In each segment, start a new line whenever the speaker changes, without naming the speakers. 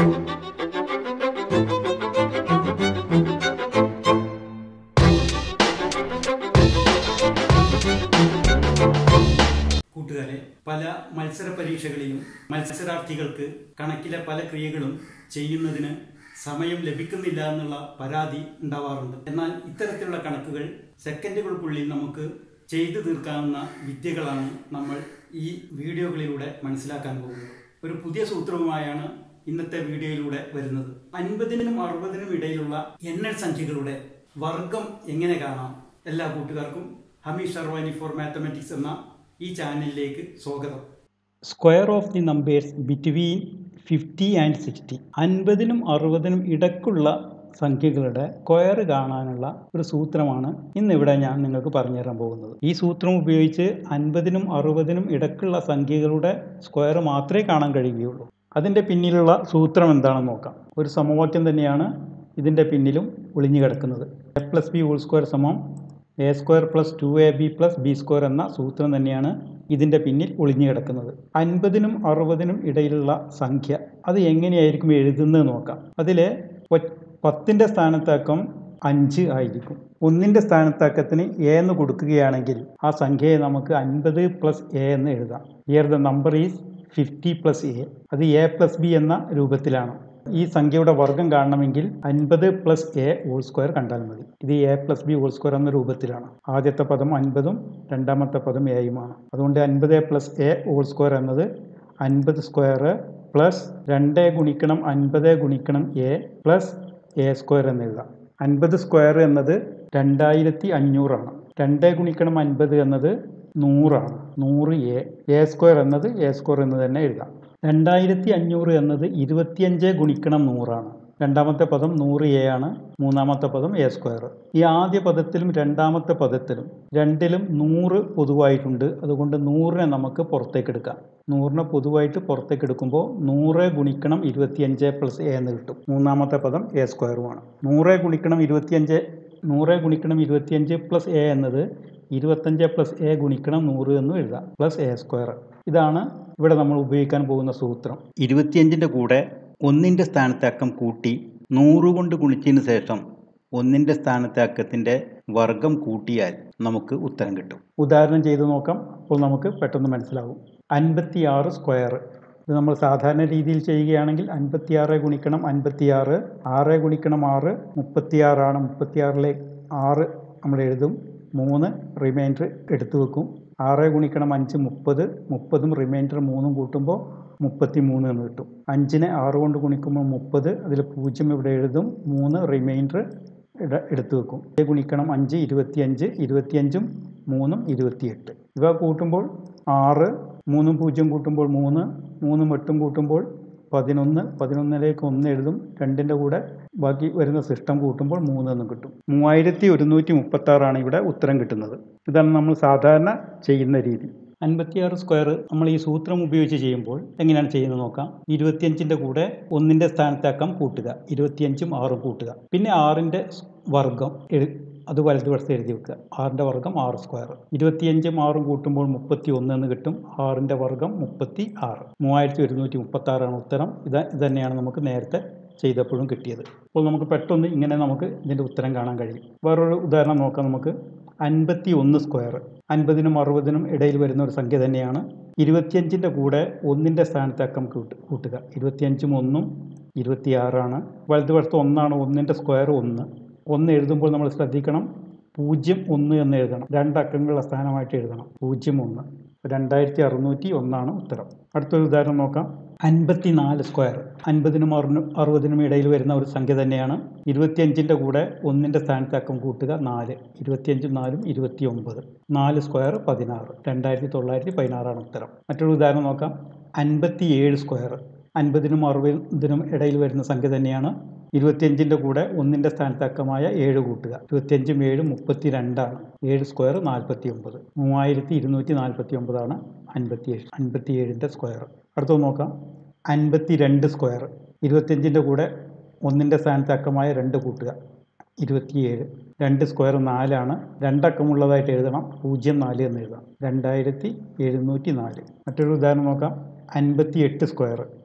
കൂട്ടുകാരെ പല മത്സര പരീക്ഷകളിലും മത്സരാർത്ഥികൾക്ക് കണക്കിലെ പല ക്രിയകളും ചെയ്യുന്നതിന് സമയം ലഭിക്കുന്നില്ല എന്നുള്ള പരാതി ഉണ്ടാവാറുണ്ട് എന്നാൽ ഇത്തരത്തിലുള്ള കണക്കുകൾ സെക്കൻഡുകൾക്കുള്ളിൽ നമുക്ക് ചെയ്തു തീർക്കാവുന്ന വിദ്യകളാണ് നമ്മൾ ഈ വീഡിയോകളിലൂടെ മനസ്സിലാക്കാൻ പോകുന്നത് ഒരു പുതിയ സൂത്രവുമായാണ് ഇന്നത്തെ വീഡിയോയിലൂടെ വരുന്നത് അൻപതിനും അറുപതിനും ഇടയിലുള്ള എണ്ണൽ സംഖ്യകളുടെ വർഗം എങ്ങനെ കാണാം എല്ലാ കൂട്ടുകാർക്കും ഹമീഷ് അർവാനി ഫോർ മാത്തമാറ്റിക്സ് എന്ന ഈ ചാനലിലേക്ക് സ്വാഗതം square of the numbers between fifty and sixty അൻപതിനും അറുപതിനും ഇടയ്ക്കുള്ള സംഖ്യകളുടെ സ്ക്വയർ കാണാനുള്ള ഒരു സൂത്രമാണ് ഇന്നിവിടെ ഞാൻ നിങ്ങൾക്ക് പറഞ്ഞു തരാൻ പോകുന്നത് ഈ സൂത്രം ഉപയോഗിച്ച് അൻപതിനും അറുപതിനും ഇടയ്ക്കുള്ള സംഖ്യകളുടെ സ്ക്വയർ മാത്രമേ കാണാൻ കഴിയുകയുള്ളൂ അതിൻ്റെ പിന്നിലുള്ള സൂത്രം എന്താണെന്ന് നോക്കാം ഒരു സമവാക്യം തന്നെയാണ് ഇതിൻ്റെ പിന്നിലും ഒളിഞ്ഞു കിടക്കുന്നത് A plus B whole square സമം A square plus two A B plus B square എന്ന സൂത്രം തന്നെയാണ് ഇതിൻ്റെ പിന്നിൽ ഒളിഞ്ഞു കിടക്കുന്നത് അൻപതിനും അറുപതിനും ഇടയിലുള്ള സംഖ്യ അത് എങ്ങനെയായിരിക്കും എഴുതുന്നത് നോക്കാം അതിൽ പത്തിൻ്റെ സ്ഥാനത്തക്കം അഞ്ച് ആയിരിക്കും ഒന്നിൻ്റെ സ്ഥാനത്തക്കത്തിന് എ എന്ന് കൊടുക്കുകയാണെങ്കിൽ ആ സംഖ്യയെ നമുക്ക് അൻപത് പ്ലസ് എ എന്ന് എഴുതാം here the number is fifty plus A അത് എ പ്ലസ് ബി എന്ന രൂപത്തിലാണ് ഈ സംഖ്യയുടെ വർഗം കാണണമെങ്കിൽ അൻപത് പ്ലസ് എ ഹോൾ സ്ക്വയർ കണ്ടാൽ മതി ഇത് A plus B whole square എന്ന രൂപത്തിലാണ് ആദ്യത്തെ പദം അൻപതും രണ്ടാമത്തെ പദം എയുമാണ് അതുകൊണ്ട് അൻപത് പ്ലസ് എ ഹോൾ സ്ക്വയർ എന്നത് അൻപത് സ്ക്വയർ പ്ലസ് രണ്ട് ഗുണിക്കണം അൻപത് ഗുണിക്കണം എ പ്ലസ് എ സ്ക്വയർ എന്ന് എഴുതാം അൻപത് സ്ക്വയർ എന്നത് രണ്ടായിരത്തി അഞ്ഞൂറാണ് രണ്ട് ഗുണിക്കണം അൻപത് എന്നത് നൂറാണ് നൂറ് എ എ സ്ക്വയർ എന്നത് എ സ്ക്വയർ എന്ന് തന്നെ എഴുതാം രണ്ടായിരത്തി അഞ്ഞൂറ് എന്നത് ഇരുപത്തിയഞ്ച് ഗുണിക്കണം നൂറാണ് രണ്ടാമത്തെ പദം നൂറ് എ ആണ് മൂന്നാമത്തെ പദം എ സ്ക്വയർ ഈ ആദ്യ പദത്തിലും രണ്ടാമത്തെ പദത്തിലും രണ്ടിലും നൂറ് പൊതുവായിട്ടുണ്ട് അതുകൊണ്ട് നൂറിനെ നമുക്ക് പുറത്തേക്ക് എടുക്കാം നൂറിനെ പൊതുവായിട്ട് പുറത്തേക്ക് എടുക്കുമ്പോൾ നൂറ് ഗുണിക്കണം ഇരുപത്തിയഞ്ച് പ്ലസ് എ എന്ന് കിട്ടും മൂന്നാമത്തെ പദം എ സ്ക്വയറുമാണ് നൂറ് ഗുണിക്കണം ഇരുപത്തിയഞ്ച് നൂറ് ഗുണിക്കണം ഇരുപത്തിയഞ്ച് പ്ലസ് എ എന്നത് ഇരുപത്തഞ്ച് പ്ലസ് എ ഗുണിക്കണം നൂറ് എന്നും എഴുതാം പ്ലസ് എ സ്ക്വയർ ഇതാണ് ഇവിടെ നമ്മൾ ഉപയോഗിക്കാൻ പോകുന്ന സൂത്രം ഇരുപത്തിയഞ്ചിൻ്റെ കൂടെ ഒന്നിൻ്റെ സ്ഥാനത്തെ അക്കം കൂട്ടി നൂറ് കൊണ്ട് ഗുണിച്ചതിന് ശേഷം ഒന്നിൻ്റെ സ്ഥാനത്തെ അക്കത്തിൻ്റെ വർഗം കൂട്ടിയാൽ നമുക്ക് ഉത്തരം കിട്ടും ഉദാഹരണം ചെയ്ത് നോക്കാം അപ്പോൾ നമുക്ക് പെട്ടെന്ന് മനസ്സിലാവും അൻപത്തിയാറ് സ്ക്വയർ ഇത് നമ്മൾ സാധാരണ രീതിയിൽ ചെയ്യുകയാണെങ്കിൽ അൻപത്തിയാറ് ഗുണിക്കണം അൻപത്തിയാറ് ആറ് ഗുണിക്കണം ആറ് മുപ്പത്തിയാറാണ് മുപ്പത്തിയാറിലെ ആറ് നമ്മൾ എഴുതും മൂന്ന് റിമൈൻഡർ എടുത്തു വെക്കും ആറ് ഗുണിക്കണം അഞ്ച് മുപ്പത് മുപ്പതും റിമൈൻഡർ മൂന്നും കൂട്ടുമ്പോൾ മുപ്പത്തി മൂന്ന് എന്ന് കിട്ടും അഞ്ചിനെ ആറ് കൊണ്ട് ഗുണിക്കുമ്പോൾ മുപ്പത് അതിൽ പൂജ്യം ഇവിടെ എഴുതും മൂന്ന് റിമൈൻഡർ ഇട എടുത്തു വെക്കും ഗുണിക്കണം അഞ്ച് ഇരുപത്തിയഞ്ച് ഇരുപത്തിയഞ്ചും മൂന്നും ഇരുപത്തിയെട്ട് ഇവ കൂട്ടുമ്പോൾ ആറ് മൂന്നും പൂജ്യം കൂട്ടുമ്പോൾ മൂന്ന് മൂന്നും എട്ടും കൂട്ടുമ്പോൾ പതിനൊന്ന് പതിനൊന്നിലേക്ക് ഒന്ന് എഴുതും രണ്ടിൻ്റെ കൂടെ ബാക്കി വരുന്ന സിസ്റ്റം കൂട്ടുമ്പോൾ മൂന്ന് എന്ന് കിട്ടും മൂവായിരത്തി ഒരുന്നൂറ്റി മുപ്പത്തി ആറാണ് ഇവിടെ ഉത്തരം കിട്ടുന്നത് ഇതാണ് നമ്മൾ സാധാരണ ചെയ്യുന്ന രീതി അൻപത്തിയാറ് സ്ക്വയർ നമ്മൾ ഈ സൂത്രം ഉപയോഗിച്ച് ചെയ്യുമ്പോൾ എങ്ങനെയാണ് ചെയ്യുന്നത് നോക്കാം ഇരുപത്തിയഞ്ചിൻ്റെ കൂടെ ഒന്നിൻ്റെ സ്ഥാനത്തേക്കം കൂട്ടുക ഇരുപത്തിയഞ്ചും ആറും കൂട്ടുക പിന്നെ ആറിൻ്റെ വർഗം എഴു അത് വലതുവശത്ത് എഴുതി വെക്കുക ആറിൻ്റെ വർഗം ആറ് സ്ക്വയർ ഇരുപത്തിയഞ്ചും ആറും കൂട്ടുമ്പോൾ മുപ്പത്തി ഒന്ന് എന്ന് കിട്ടും ആറിൻ്റെ വർഗം മുപ്പത്തി ആറ് മൂവായിരത്തി ഒരുന്നൂറ്റി മുപ്പത്തി ആറാണ് ഉത്തരം ഇത് ഇത് തന്നെയാണ് നമുക്ക് നേരത്തെ ചെയ്തപ്പോഴും കിട്ടിയത് അപ്പോൾ നമുക്ക് പെട്ടെന്ന് ഇങ്ങനെ നമുക്ക് ഇതിൻ്റെ ഉത്തരം കാണാൻ കഴിയും വേറൊരു ഉദാഹരണം നോക്കാം നമുക്ക് അൻപത്തി ഒന്ന് സ്ക്വയർ അൻപതിനും അറുപതിനും ഇടയിൽ വരുന്ന ഒരു സംഖ്യ തന്നെയാണ് ഇരുപത്തിയഞ്ചിൻ്റെ കൂടെ ഒന്നിൻ്റെ സ്ഥാനത്ത് അക്കം കൂട്ട് കൂട്ടുക ഇരുപത്തിയഞ്ചും ഒന്നും ഇരുപത്തിയാറാണ് വലതുവശത്ത് ഒന്നാണ് ഒന്നിൻ്റെ സ്ക്വയർ ഒന്ന് ഒന്ന് എഴുതുമ്പോൾ നമ്മൾ ശ്രദ്ധിക്കണം പൂജ്യം ഒന്ന് എന്ന് എഴുതണം രണ്ടക്കങ്ങളുടെ സ്ഥാനമായിട്ട് എഴുതണം പൂജ്യം ഒന്ന് രണ്ടായിരത്തി അറുന്നൂറ്റി ഒന്നാണ് ഉത്തരം അടുത്തൊരു ഉദാഹരണം നോക്കാം അൻപത്തി നാല് സ്ക്വയർ അൻപതിനും അറുനും അറുപതിനും ഇടയിൽ വരുന്ന ഒരു സംഖ്യ തന്നെയാണ് ഇരുപത്തിയഞ്ചിൻ്റെ കൂടെ ഒന്നിൻ്റെ സ്ഥാനത്ത് അക്കം കൂട്ടുക നാല് ഇരുപത്തിയഞ്ചും നാലും ഇരുപത്തി ഒമ്പത് നാല് സ്ക്വയർ പതിനാറ് രണ്ടായിരത്തി തൊള്ളായിരത്തി പതിനാറാണ് ഉത്തരം മറ്റൊരു ഉദാഹരണം നോക്കാം അൻപത്തി ഏഴ് സ്ക്വയർ അൻപതിനും അറുപതിനും ഇടയിൽ വരുന്ന സംഖ്യ തന്നെയാണ് ഇരുപത്തിയഞ്ചിൻ്റെ കൂടെ ഒന്നിൻ്റെ സ്ഥാനത്തക്കമായ ഏഴ് കൂട്ടുക ഇരുപത്തിയഞ്ചും ഏഴും മുപ്പത്തി രണ്ടാണ് ഏഴ് സ്ക്വയർ നാൽപ്പത്തി ഒമ്പത് മൂവായിരത്തി ഇരുന്നൂറ്റി നാൽപ്പത്തി ഒമ്പതാണ് അൻപത്തി ഏഴ് അൻപത്തി ഏഴിൻ്റെ സ്ക്വയർ അടുത്തത് നോക്കാം അൻപത്തി രണ്ട് സ്ക്വയർ ഇരുപത്തിയഞ്ചിൻ്റെ കൂടെ ഒന്നിൻ്റെ സ്ഥാനത്തക്കമായ രണ്ട് കൂട്ടുക ഇരുപത്തിയേഴ് രണ്ട് സ്ക്വയർ നാലാണ് രണ്ടക്കമുള്ളതായിട്ട് എഴുതണം പൂജ്യം നാല് എന്ന് എഴുതാം രണ്ടായിരത്തി എഴുന്നൂറ്റി നാല് മറ്റൊരു ഉദാഹരണം നോക്കാം അൻപത്തി എട്ട് സ്ക്വയർ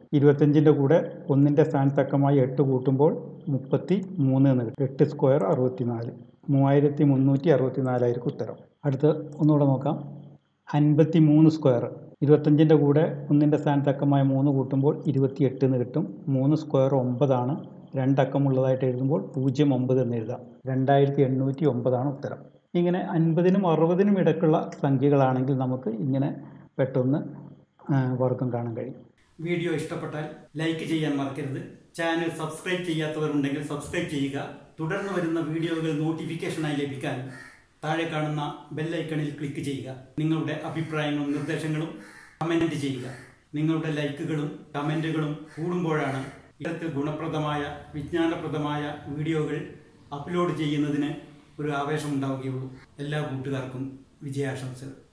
ഇരുപത്തഞ്ചിൻ്റെ കൂടെ ഒന്നിൻ്റെ സ്ഥാനത്തക്കമായി എട്ട് കൂട്ടുമ്പോൾ മുപ്പത്തി മൂന്ന് എന്ന് കിട്ടും എട്ട് സ്ക്വയർ അറുപത്തി നാല് മൂവായിരത്തി മുന്നൂറ്റി അറുപത്തി നാലായിരിക്കും ഉത്തരം അടുത്ത് ഒന്നുകൂടെ നോക്കാം അൻപത്തി മൂന്ന് സ്ക്വയർ ഇരുപത്തഞ്ചിൻ്റെ കൂടെ ഒന്നിൻ്റെ സ്ഥാനത്തക്കമായ മൂന്ന് കൂട്ടുമ്പോൾ ഇരുപത്തി എട്ട് എന്ന് കിട്ടും മൂന്ന് സ്ക്വയർ ഒമ്പതാണ് രണ്ടക്കമുള്ളതായിട്ട് എഴുതുമ്പോൾ പൂജ്യം ഒമ്പത് എന്ന് എഴുതാം രണ്ടായിരത്തി എണ്ണൂറ്റി ഒമ്പതാണ് ഉത്തരം ഇങ്ങനെ അൻപതിനും അറുപതിനും ഇടയ്ക്കുള്ള സംഖ്യകളാണെങ്കിൽ നമുക്ക് ഇങ്ങനെ പെട്ടെന്ന് ആ, വർഗം കാണാൻ കഴിയും
വീഡിയോ ഇഷ്ടപ്പെട്ടാൽ ലൈക്ക് ചെയ്യാൻ മറക്കരുത് ചാനൽ സബ്സ്ക്രൈബ് ചെയ്യാത്തവരുണ്ടെങ്കിൽ സബ്സ്ക്രൈബ് ചെയ്യുക തുടർന്ന് വരുന്ന വീഡിയോകൾ നോട്ടിഫിക്കേഷനായി ലഭിക്കാൻ താഴെ കാണുന്ന ബെല്ലൈക്കണിൽ ക്ലിക്ക് ചെയ്യുക നിങ്ങളുടെ അഭിപ്രായങ്ങളും നിർദ്ദേശങ്ങളും കമന്റ് ചെയ്യുക നിങ്ങളുടെ ലൈക്കുകളും കമന്റുകളും കൂടുമ്പോഴാണ് ഇത്തരത്തിൽ ഗുണപ്രദമായ വിജ്ഞാനപ്രദമായ വീഡിയോകൾ അപ്ലോഡ് ചെയ്യുന്നതിന് ഒരു ആവേശം ഉണ്ടാവുകയുള്ളൂ എല്ലാ കൂട്ടുകാർക്കും വിജയാശംസകൾ